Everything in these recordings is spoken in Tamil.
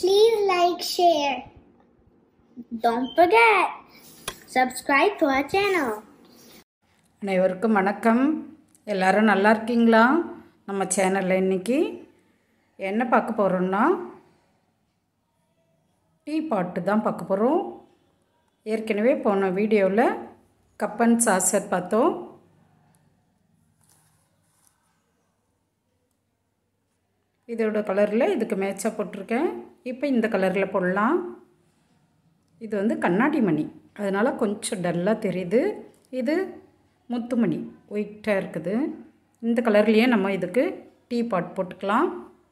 Please like, share. Don't forget, subscribe to our channel. அனைவருக்கும் வணக்கம் எல்லாரும் நல்லா இருக்கீங்களா நம்ம சேனலில் இன்றைக்கி என்ன பார்க்க போகிறோம்னா டீ பாட்டு தான் பார்க்க போகிறோம் ஏற்கனவே போன வீடியோவில் கப்பன் சாசர் பார்த்தோம் இதோட கலரில் இதுக்கு மேட்சாக போட்டிருக்கேன் இப்போ இந்த கலரில் போடலாம் இது வந்து கண்ணாடி மணி அதனால் கொஞ்சம் டல்லாக தெரியுது இது முத்துமணி ஒயிட்டாக இருக்குது இந்த கலர்லேயே நம்ம இதுக்கு டீ பாட் போட்டுக்கலாம்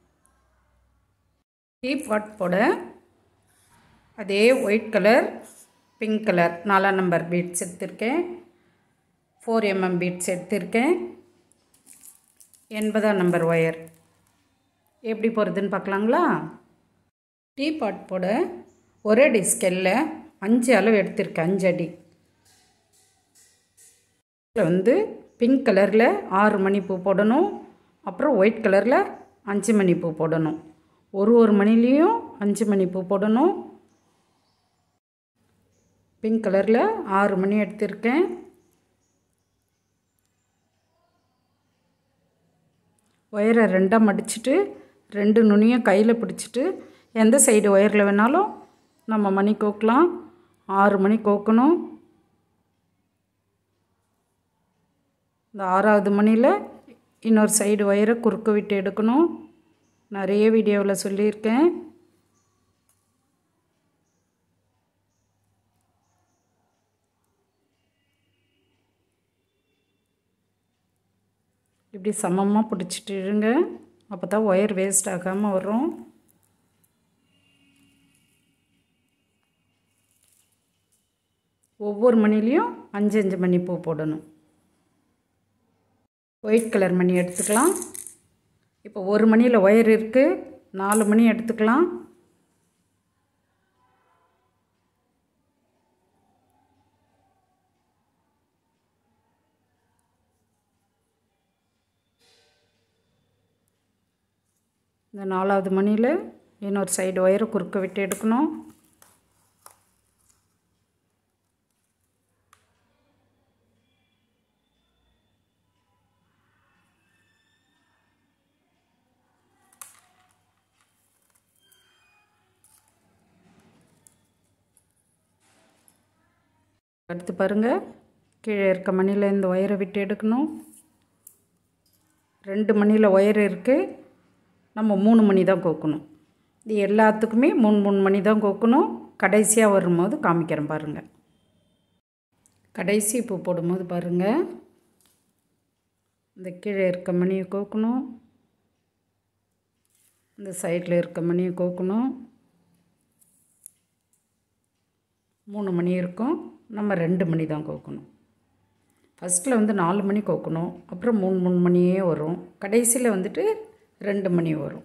டீ பாட் போட அதே ஒயிட் கலர் பிங்க் கலர் நாலாம் நம்பர் பீட்ஸ் எடுத்திருக்கேன் ஃபோர் எம்எம் பீட்ஸ் எடுத்திருக்கேன் எண்பதாம் நம்பர் ஒயர் எப்படி போகிறதுன்னு பார்க்கலாங்களா டீ பாட் போட ஒரே டிஸ்கெல்ல அஞ்சு அளவு எடுத்திருக்கேன் அஞ்சு அடி இதில் வந்து பிங்க் கலரில் ஆறு மணி பூ போடணும் அப்புறம் ஒயிட் கலரில் அஞ்சு மணி பூ போடணும் ஒரு ஒரு மணிலேயும் அஞ்சு மணி பூ போடணும் பிங்க் கலரில் ஆறு மணி எடுத்திருக்கேன் ஒயரை ரெண்டாக மடிச்சுட்டு ரெண்டு நுனியும் கையில் பிடிச்சிட்டு எந்த சைடு ஒயரில் வேணாலும் நம்ம மணி கோக்கலாம் ஆறு மணி கோக்கணும் இந்த ஆறாவது மணியில் இன்னொரு சைடு ஒயரை குறுக்க விட்டு எடுக்கணும் நிறைய வீடியோவில் சொல்லியிருக்கேன் இப்படி சமமாக பிடிச்சிட்டு இருங்க அப்போ தான் ஒயர் வேஸ்ட் ஆகாமல் வரும் ஒவ்வொரு மணிலையும் அஞ்சு அஞ்சு மணி பூ போடணும் ஒயிட் கலர் மணி எடுத்துக்கலாம் இப்போ ஒரு மணியில் ஒயர் இருக்குது நாலு மணி எடுத்துக்கலாம் இந்த நாலாவது மணியில் இன்னொரு சைடு ஒயரை குறுக்க விட்டு எடுக்கணும் அடுத்து பாருங்கள் கீழே இருக்க மணியில் இந்த ஒயரை விட்டு எடுக்கணும் ரெண்டு மணியில் ஒயர் இருக்குது நம்ம மூணு மணி தான் கோக்கணும் இது எல்லாத்துக்குமே மூணு மூணு மணி தான் கோக்கணும் கடைசியாக வரும்போது காமிக்கிறேன் பாருங்கள் கடைசி பூ போடும்போது பாருங்கள் இந்த கீழே இருக்க மணியை கோக்கணும் இந்த சைடில் இருக்க மணியை கோக்கணும் மூணு மணி இருக்கும் நம்ம ரெண்டு மணி தான் கோக்கணும் ஃபஸ்ட்டில் வந்து நாலு மணி கோக்கணும் அப்புறம் மூணு மூணு மணியே வரும் கடைசியில் வந்துட்டு ரெண்டு மணி வரும்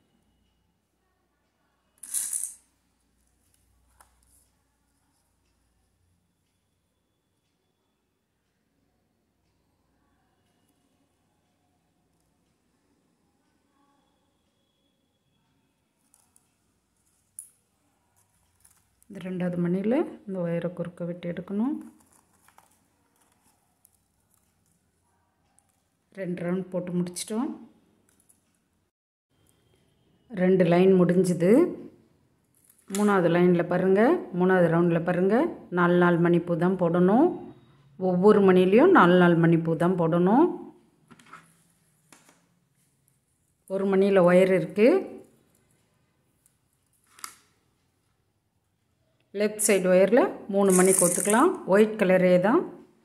இந்த ரெண்டாவது மணியில் இந்த ஒயரை குறுக்க விட்டு எடுக்கணும் ரெண்டு ரவுண்ட் போட்டு முடிச்சிட்டோம் ரெண்டு லைன் முடிஞ்சுது மூணாவது லைனில் பாருங்கள் மூணாவது ரவுண்டில் பாருங்கள் நாலு நாலு மணிப்பூ தான் போடணும் ஒவ்வொரு மணிலையும் நாலு நாலு மணிப்பூ தான் போடணும் ஒரு மணியில் ஒயர் இருக்குது லெஃப்ட் சைடு ஒயரில் மூணு மணி கொத்துக்கலாம் ஒயிட் கலரே தான்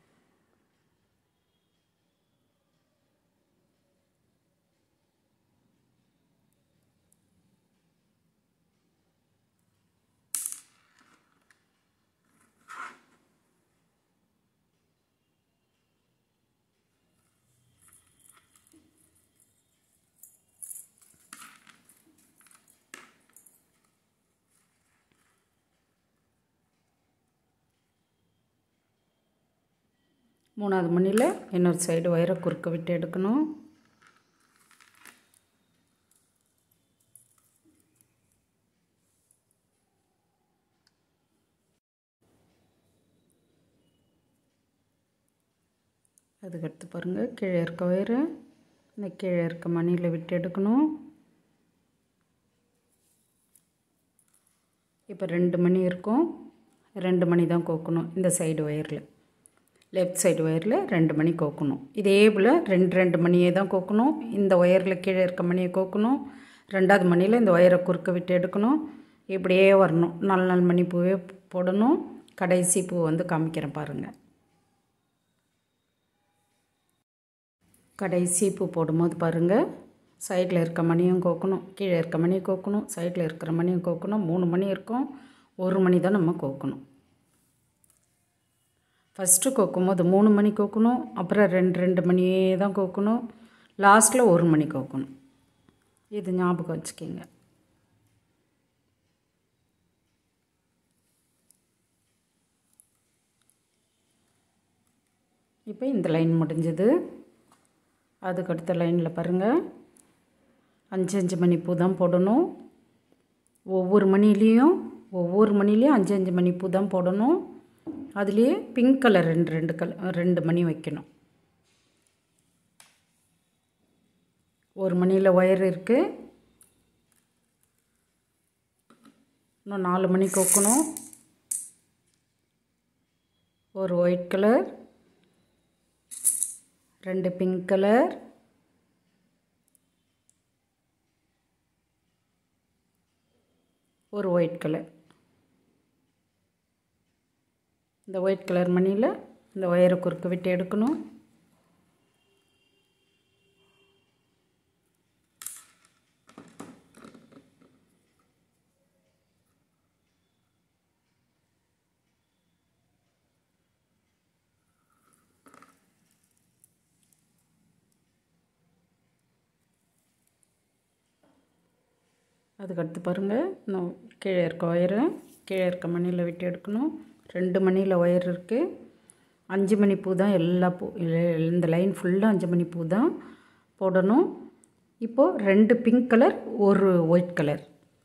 மூணாவது மணியில் இன்னொரு சைடு ஒயரை குறுக்க விட்டு எடுக்கணும் அதுக்கடுத்து பாருங்கள் கீழே இருக்க ஒயரை இந்த கீழே இருக்க மணியில் விட்டு எடுக்கணும் இப்போ ரெண்டு மணி இருக்கும் ரெண்டு மணி தான் கோக்கணும் இந்த சைடு ஒயரில் லெஃப்ட் சைடு ஒயரில் ரெண்டு மணி கோக்கணும் இதே போல் ரெண்டு ரெண்டு மணியே தான் கோக்கணும் இந்த ஒயரில் கீழே இருக்க மணியை கோக்கணும் ரெண்டாவது மணியில் இந்த ஒயரை குறுக்க விட்டு எடுக்கணும் இப்படியே வரணும் நாலு நாலு மணி பூவே போடணும் கடைசி பூ வந்து காமிக்கிறேன் பாருங்கள் கடைசி பூ போடும்போது பாருங்கள் சைடில் இருக்க மணியும் கோக்கணும் கீழே இருக்க மணியும் கோக்கணும் சைடில் இருக்கிற மணியும் கோக்கணும் மூணு மணி இருக்கும் ஒரு மணி தான் நம்ம கோக்கணும் ஃபஸ்ட்டு கோக்கும்போது மூணு மணி கோக்கணும் அப்புறம் ரெண்டு ரெண்டு மணியே தான் கோக்கணும் லாஸ்ட்டில் ஒரு மணி கோக்கணும் இது ஞாபகம் வச்சுக்கிங்க இப்போ இந்த லைன் முடிஞ்சது அதுக்கு அடுத்த லைனில் பாருங்கள் அஞ்சு அஞ்சு மணி பூ தான் போடணும் ஒவ்வொரு மணிலேயும் ஒவ்வொரு மணிலேயும் அஞ்சு அஞ்சு மணி பூ தான் போடணும் அதுலேயே பிங்க் கலர் ரெண்டு ரெண்டு கலர் ரெண்டு மணி வைக்கணும் ஒரு மணியில் ஒயர் இருக்குது இன்னும் நாலு மணி கோக்கணும் ஒரு ஒயிட் கலர் ரெண்டு பிங்க் கலர் ஒரு ஒயிட் கலர் இந்த ஒயிட் கலர் மணியில் இந்த ஒயரை குறுக்க விட்டு எடுக்கணும் அதுக்கடுத்து பாருங்கள் இன்னும் கீழே இருக்க ஒயரை கீழே இருக்க மணியில் விட்டு எடுக்கணும் ரெண்டு மணியில் ஒயர் இருக்குது அஞ்சு மணி பூ தான் எல்லா பூ இந்த லைன் ஃபுல்லாக அஞ்சு மணி பூ தான் போடணும் இப்போது ரெண்டு பிங்க் கலர் ஒரு ஒயிட் கலர்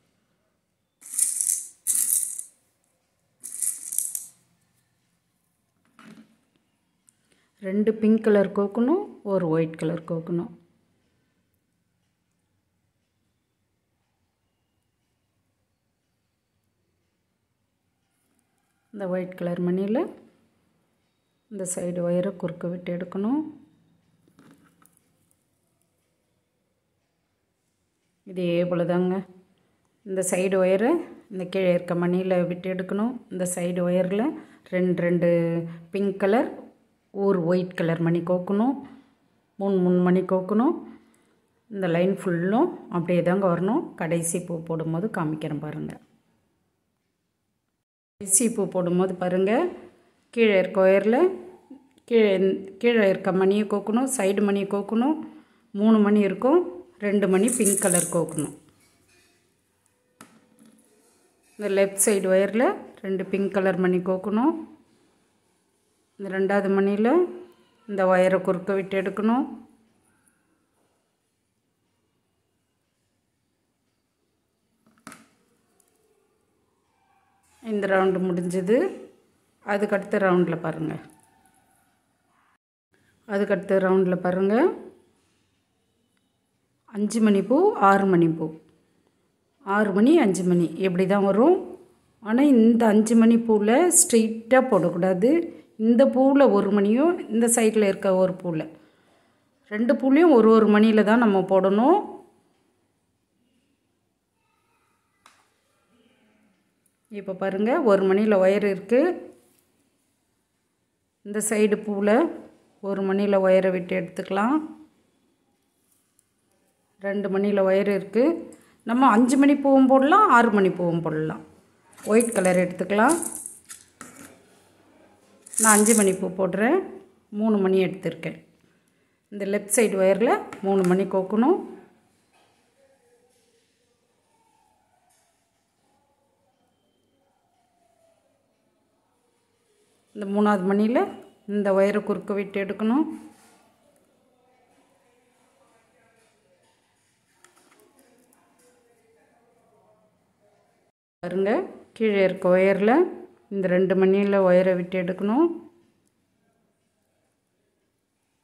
ரெண்டு பிங்க் கலர் கோக்கணும் ஒரு ஒயிட் கலர் கோக்கணும் இந்த ஒயிட் கலர் மணியில் இந்த சைடு ஒயரை குறுக்க விட்டு எடுக்கணும் இதே போல் தாங்க இந்த சைடு ஒயரை இந்த கீழே இருக்க மணியில் விட்டு எடுக்கணும் இந்த சைடு ஒயரில் ரெண்டு ரெண்டு பிங்க் கலர் ஒரு ஒயிட் கலர் மணி கோக்கணும் மூணு மூணு மணி கோக்கணும் இந்த லைன் ஃபுல்லும் அப்படியே தாங்க வரணும் கடைசி பூ போடும்போது காமிக்கிறேன் பாருங்கள் கடைசி பூ போடும்போது பாருங்கள் கீழே இருக்க ஒயரில் கீழே கீழே இருக்க மணியை கோக்கணும் சைடு மணியை கோக்கணும் மூணு மணி இருக்கும் ரெண்டு மணி பிங்க் கலர் கோக்கணும் இந்த லெஃப்ட் சைடு ஒயரில் ரெண்டு பிங்க் கலர் மணி கோக்கணும் இந்த ரெண்டாவது மணியில் இந்த ஒயரை குறுக்க விட்டு எடுக்கணும் இந்த ரவுண்டு முடிஞ்சது அதுக்கடுத்த ரவுண்டில் பாருங்கள் அதுக்கடுத்த ரவுண்டில் பாருங்கள் அஞ்சு மணி பூ ஆறு மணி பூ ஆறு மணி அஞ்சு மணி எப்படி தான் வரும் ஆனால் இந்த அஞ்சு மணி பூவில் ஸ்ட்ரெயிட்டாக போடக்கூடாது இந்த பூவில் ஒரு மணியும் இந்த சைடில் இருக்க ஒரு பூவில் ரெண்டு பூலையும் ஒரு ஒரு மணியில் தான் நம்ம போடணும் இப்போ பாருங்கள் ஒரு மணியில் ஒயர் இருக்குது இந்த சைடு பூவில் ஒரு மணியில் ஒயரை விட்டு எடுத்துக்கலாம் ரெண்டு மணியில் ஒயர் இருக்குது நம்ம அஞ்சு மணி பூவும் போடலாம் ஆறு மணி பூவும் போடலாம் ஒயிட் கலர் எடுத்துக்கலாம் நான் அஞ்சு மணி பூ போடுறேன் மூணு மணி எடுத்திருக்கேன் இந்த லெஃப்ட் சைடு ஒயரில் மூணு மணி கோக்கணும் இந்த மூணாவது மணியில் இந்த ஒயரை குறுக்க விட்டு எடுக்கணும் பாருங்க கீழே இருக்க ஒயரில் இந்த ரெண்டு மணியில் ஒயரை விட்டு எடுக்கணும்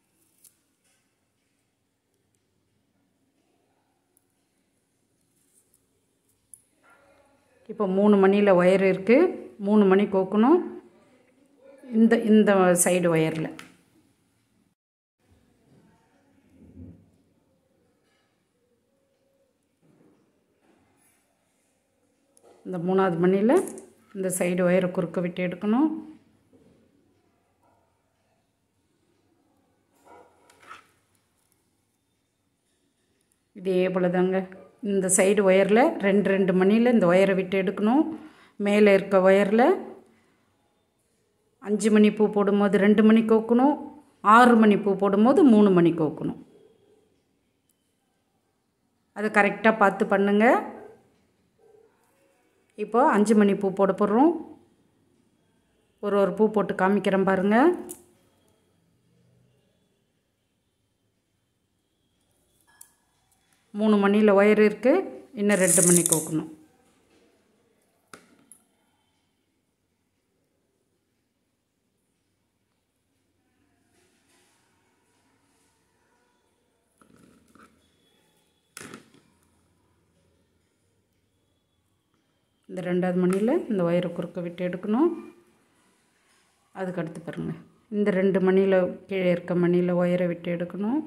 இப்போ மூணு மணியில் ஒயர் இருக்குது மூணு மணி கோக்கணும் இந்த இந்த சைடு ஒயரில் இந்த மூணாவது மணியில் இந்த சைடு ஒயரை குறுக்க விட்டு எடுக்கணும் இதே போல் தாங்க இந்த சைடு ஒயரில் ரெண்டு ரெண்டு மணியில் இந்த ஒயரை விட்டு எடுக்கணும் மேலே இருக்க ஒயரில் அஞ்சு மணி பூ போடும்போது ரெண்டு மணி கோக்கணும் ஆறு மணி பூ போடும்போது மூணு மணி கோக்கணும் அதை கரெக்டாக பார்த்து பண்ணுங்கள் இப்போ அஞ்சு மணி பூ போட போடுறோம் ஒரு ஒரு பூ போட்டு காமிக்கிறேன் பாருங்கள் மூணு மணியில் ஒயர் இருக்குது இன்னும் ரெண்டு மணி கோக்கணும் இந்த ரெண்டாவது மணியில் இந்த ஒயரை குறுக்க விட்டு எடுக்கணும் அதுக்கு அடுத்து பாருங்கள் இந்த ரெண்டு மணியில் கீழே இருக்க மணியில் ஒயரை விட்டு எடுக்கணும்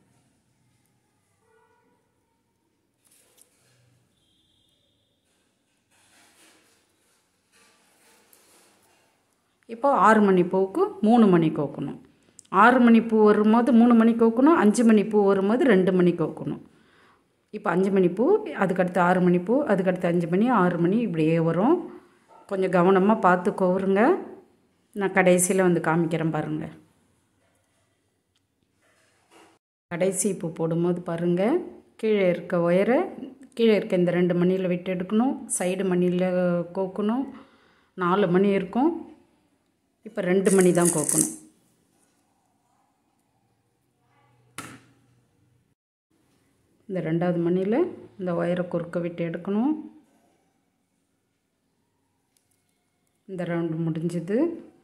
இப்போ ஆறு மணி பூவுக்கு மூணு மணி கோக்கணும் ஆறு மணி பூ வரும்போது மூணு மணி கோக்கணும் அஞ்சு மணி பூ வரும்போது ரெண்டு மணி கோக்கணும் இப்போ அஞ்சு மணி பூ அதுக்கடுத்து ஆறு மணி பூ அதுக்கடுத்து அஞ்சு மணி ஆறு மணி இப்படியே வரும் கொஞ்சம் கவனமாக பார்த்து கோருங்க நான் கடைசியில் வந்து காமிக்கிறேன் பாருங்கள் கடைசி பூ போடும்போது பாருங்கள் கீழே இருக்க ஒயரை கீழே இருக்க இந்த ரெண்டு மணியில் விட்டு எடுக்கணும் சைடு மணியில் கோக்கணும் நாலு மணி இருக்கும் இப்போ ரெண்டு மணி தான் கோக்கணும் இந்த ரெண்டாவது மணியில் இந்த ஒயரை குறுக்க விட்டு எடுக்கணும் இந்த ரவுண்டு முடிஞ்சுது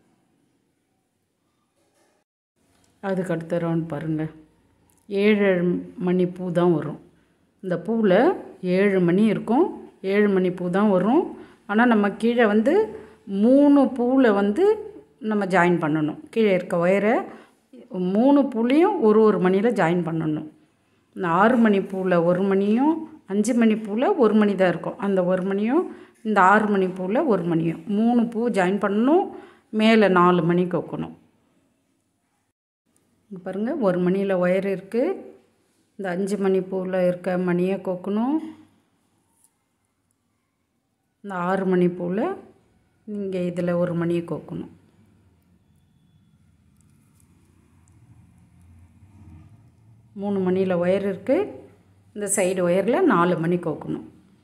அதுக்கு அடுத்த ரவுண்ட் பாருங்கள் ஏழு மணி பூ தான் வரும் இந்த பூவில் ஏழு மணி இருக்கும் ஏழு மணி பூ தான் வரும் ஆனால் நம்ம கீழே வந்து மூணு பூவில் வந்து நம்ம ஜாயின் பண்ணணும் கீழே இருக்க ஒயரை மூணு பூலையும் ஒரு ஒரு மணியில் ஜாயின் பண்ணணும் இந்த ஆறு மணி பூவில் ஒரு மணியும் அஞ்சு மணி பூவில் ஒரு மணி தான் இருக்கும் அந்த ஒரு மணியும் இந்த ஆறு மணி பூவில் ஒரு மணியும் மூணு பூ ஜாயின் பண்ணணும் மேலே நாலு மணி கோக்கணும் இங்கே பாருங்கள் ஒரு மணியில் ஒயர் இருக்குது இந்த அஞ்சு மணி பூவில் இருக்க மணியை கோக்கணும் இந்த ஆறு மணி பூவில் நீங்கள் இதில் ஒரு மணியை கோக்கணும் மூணு மணியில் ஒயர் இருக்குது இந்த சைடு ஒயரில் நாலு மணி கோக்கணும்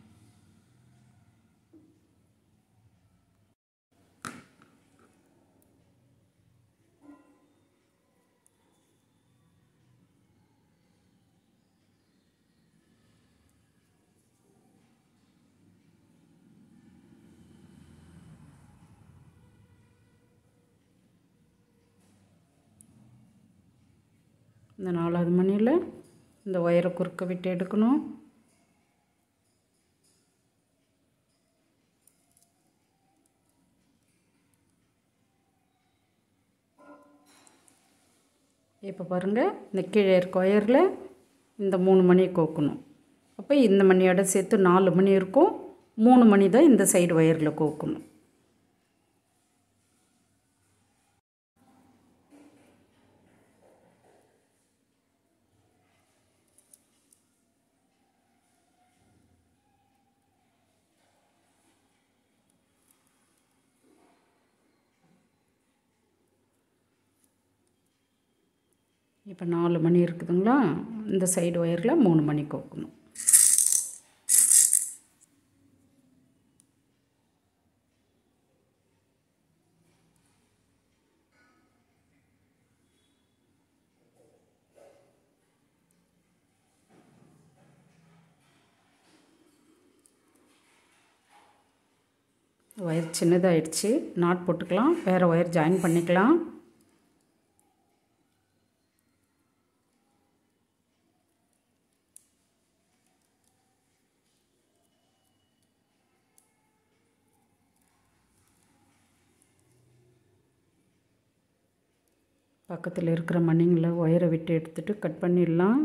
இந்த நாலாவது மணியில் இந்த ஒயரை குறுக்க விட்டு எடுக்கணும் இப்போ பாருங்கள் இந்த கீழே இருக்க ஒயரில் இந்த மூணு மணி கோக்கணும் அப்போ இந்த மணியோட சேர்த்து நாலு மணி இருக்கும் மூணு மணி தான் இந்த சைடு ஒயரில் கோக்கணும் இப்போ நாலு மணி இருக்குதுங்களா இந்த சைடு ஒயரில் மூணு மணி கோக்கணும் ஒயர் சின்னதாகிடுச்சு நாட் போட்டுக்கலாம் வேறு ஒயர் ஜாயின் பண்ணிக்கலாம் பக்கத்தில் இருக்கிற மணிங்களை ஒயரை விட்டு எடுத்துட்டு கட் பண்ணிடலாம்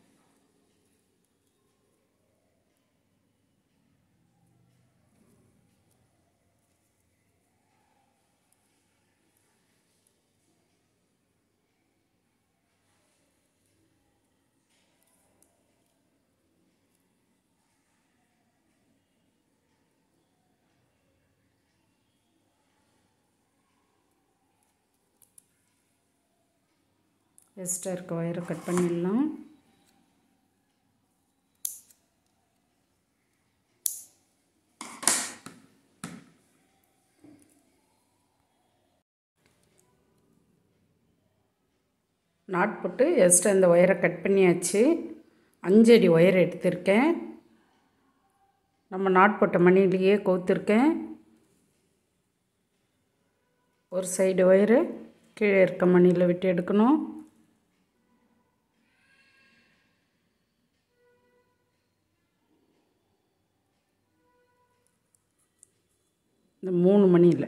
எக்ஸ்ட்ரா இருக்க ஒயரை கட் பண்ணிடலாம் நாட் போட்டு எக்ஸ்ட்ரா இந்த ஒயரை கட் பண்ணியாச்சு அஞ்சடி ஒயர் எடுத்திருக்கேன் நம்ம நாட் போட்ட மணிலேயே கோத்துருக்கேன் ஒரு சைடு ஒயரு கீழே இருக்க மணியில் விட்டு எடுக்கணும் இந்த மூணு மணியில்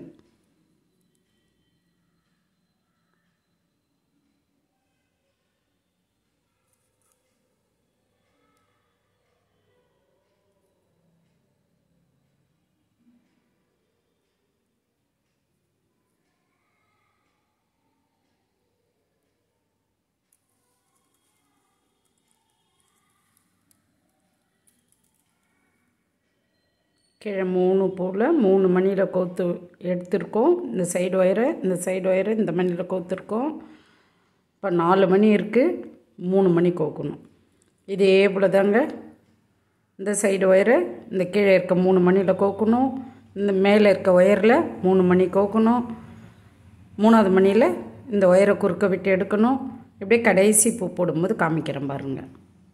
கீழே மூணு பூவில் மூணு மணியில் கோத்து எடுத்திருக்கோம் இந்த சைடு ஒயரை இந்த சைடு ஒயரை இந்த மணியில் கோத்துருக்கோம் இப்போ நாலு மணி இருக்குது மூணு மணி கோக்கணும் இதே போல் தாங்க இந்த சைடு ஒயரை இந்த கீழே இருக்க மூணு மணியில் கோக்கணும் இந்த மேலே இருக்க ஒயரில் மூணு மணி கோக்கணும் மூணாவது மணியில் இந்த ஒயரை குறுக்க விட்டு எடுக்கணும் இப்படியே கடைசி பூ போடும்போது காமிக்கிறேன் பாருங்கள்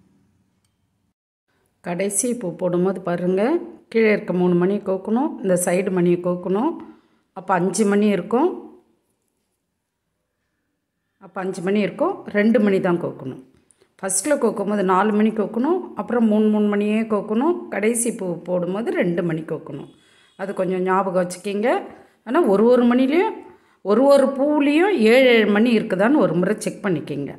கடைசி பூ போடும்போது பாருங்கள் கீழே இருக்க மூணு மணி கோக்கணும் இந்த சைடு மணியை கோக்கணும் அப்போ அஞ்சு மணி இருக்கும் அப்போ அஞ்சு மணி இருக்கும் ரெண்டு மணி தான் கோக்கணும் ஃபஸ்ட்டில் கோக்கும்போது நாலு மணி கோக்கணும் அப்புறம் மூணு மூணு மணியே கோக்கணும் கடைசி பூ போடும்போது ரெண்டு மணி கோக்கணும் அது கொஞ்சம் ஞாபகம் வச்சுக்கிங்க ஆனால் ஒரு ஒரு மணிலையும் ஒரு ஒரு பூவுலேயும் ஏழு ஏழு மணி இருக்குதான்னு ஒரு முறை செக் பண்ணிக்கிங்க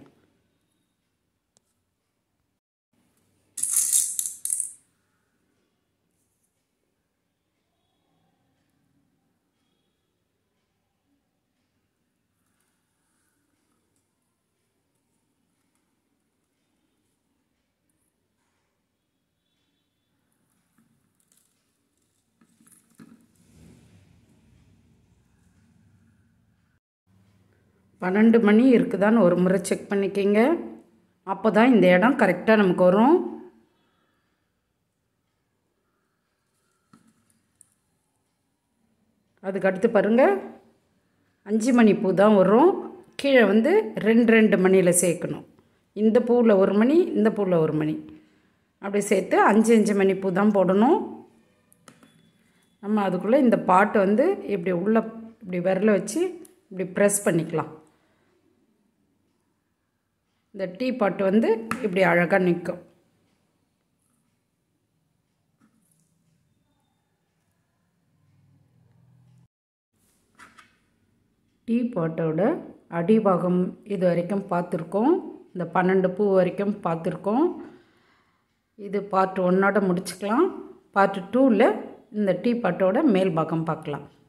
பன்னெண்டு மணி இருக்குதான்னு ஒரு முறை செக் பண்ணிக்கிங்க அப்போ தான் இந்த இடம் கரெக்டாக நமக்கு வரும் அதுக்கு அடுத்து பாருங்கள் அஞ்சு மணி பூ தான் வரும் கீழே வந்து ரெண்டு ரெண்டு மணியில் சேர்க்கணும் இந்த பூவில் ஒரு மணி இந்த பூவில் ஒரு மணி அப்படி சேர்த்து அஞ்சு அஞ்சு மணி பூ தான் போடணும் நம்ம அதுக்குள்ளே இந்த பாட்டை வந்து இப்படி உள்ளே இப்படி விரல வச்சு இப்படி ப்ரெஸ் பண்ணிக்கலாம் இந்த டீ பாட்டு வந்து இப்படி அழகாக நிற்கும் டீ பாட்டோட அடிபாகம் இது வரைக்கும் பார்த்துருக்கோம் இந்த பன்னெண்டு பூ வரைக்கும் பார்த்துருக்கோம் இது பார்ட் ஒன்னோட முடிச்சுக்கலாம் பார்ட் டூவில் இந்த டீ பாட்டோட மேல் பாகம் பார்க்கலாம்